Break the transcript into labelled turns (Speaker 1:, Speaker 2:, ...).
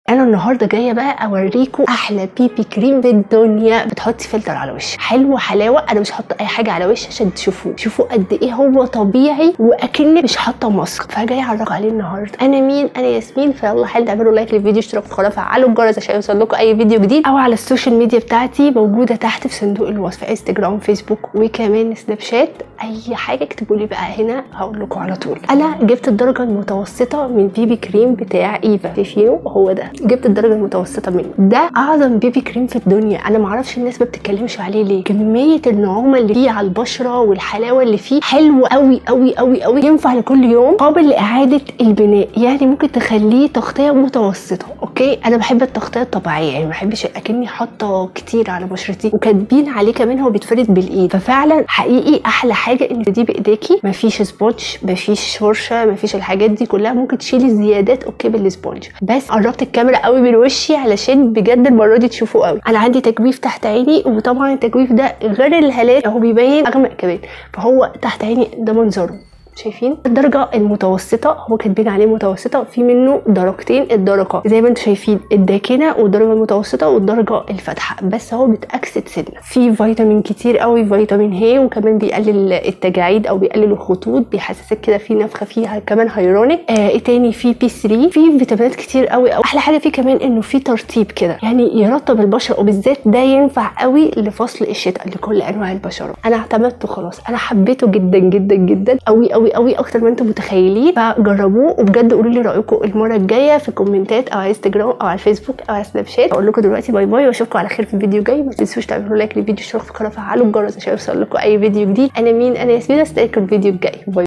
Speaker 1: انا النهارده جايه بقى اوريكم احلى بيبي كريم في الدنيا بتحطي فلتر على وشك حلو حلاوه انا مش حاطه اي حاجه على وشي عشان تشوفوه شوفوا قد ايه هو طبيعي واكني مش حاطه ماسك فجايه اعرض عليه النهارده انا مين انا ياسمين فيلا حل تعملوا لايك للفيديو اشتركوا في القناه فعلوا الجرس عشان يوصل لكم اي فيديو جديد او على السوشيال ميديا بتاعتي موجوده تحت في صندوق الوصف انستجرام فيسبوك وكمان سناب شات اي حاجه اكتبوا لي بقى هنا هقول لكم على طول انا جبت الدرجه المتوسطه من بيبي كريم بتاع ايفا شايفينه هو ده جبت الدرجه المتوسطه منه ده اعظم بيبي كريم في الدنيا انا معرفش الناس ما بتتكلمش عليه ليه كميه النعومه اللي فيه على البشره والحلاوه اللي فيه حلو قوي قوي قوي قوي ينفع لكل يوم قابل لاعاده البناء يعني ممكن تخليه تغطيه متوسطه اوكي انا بحب التغطيه الطبيعيه يعني ما بحبش اكني حاطه كتير على بشرتي وكاتبين عليه كمان هو بيتفرد بالايد ففعلا حقيقي احلى حاجه ان دي بايديكي مفيش سبونج مفيش فرشه مفيش الحاجات دي كلها ممكن تشيلي الزيادات اوكي بالسبونج بس قربت الكاميرا قوي من وشي علشان بجد المره دي تشوفوا قوي انا عندي تجويف تحت عيني وطبعا التجويف ده غير الهالات هو بيبين اغمق كمان فهو تحت عيني ده منظره شايفين الدرجة المتوسطة هو كاتبين عليه متوسطة في منه درجتين الدرجة زي ما انتم شايفين الداكنة والدرجة المتوسطة والدرجة الفاتحة بس هو بتأكسد سنة في فيتامين كتير قوي فيتامين هي وكمان بيقلل التجاعيد او بيقلل الخطوط بيحسسك كده في نفخة فيها كمان هيرونيك آه ايه تاني في بي 3 في فيتامينات كتير قوي قوي احلى حاجة فيه كمان انه في ترطيب كده يعني يرطب البشرة وبالذات ده ينفع قوي لفصل الشتاء لكل انواع البشرة انا اعتمدته خلاص انا حبيته جدا جدا جدا قوي قوي قوي اكتر ما انتم متخيلين فجربوه وبجد قولوا لي رايكم المره الجايه في الكومنتات او على انستجرام او على الفيسبوك او على سناب شات اقول لكم دلوقتي باي باي واشوفكم على خير في الفيديو الجاي ما تنسوش تعملوا لايك للفيديو اشتراك في القناه وفعلوا الجرس عشان يوصل لكم اي فيديو جديد انا مين انا ياسمين استناكم الفيديو الجاي باي